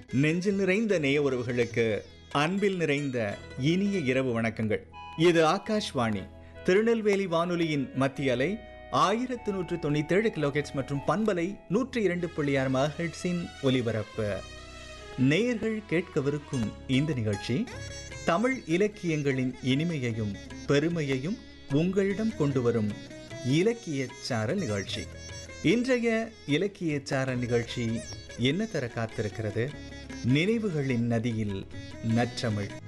நெஞ்சில் நிறைந்த நேய உறவுகளுக்கு அன்பில் நிறைந்த இனிய இரவு வணக்கங்கள் இது ஆகாஷ்வாணி திருநெல்வேலி வானொலியின் மத்திய அலை ஆயிரத்து நூற்று தொண்ணூத்தி ஏழு கிலோஹெட்ஸ் மற்றும் பண்பலை நூற்றி இரண்டு புள்ளி ஆறு மகட்ஸின் ஒலிபரப்பு நேயர்கள் கேட்கவிருக்கும் இந்த நிகழ்ச்சி தமிழ் இலக்கியங்களின் இனிமையையும் பெருமையையும் உங்களிடம் கொண்டு வரும் இலக்கிய சார நிகழ்ச்சி இன்றைய இலக்கிய சார நிகழ்ச்சி என்ன தர காத்திருக்கிறது நினைவுகளின் நதியில் நற்றமிழ்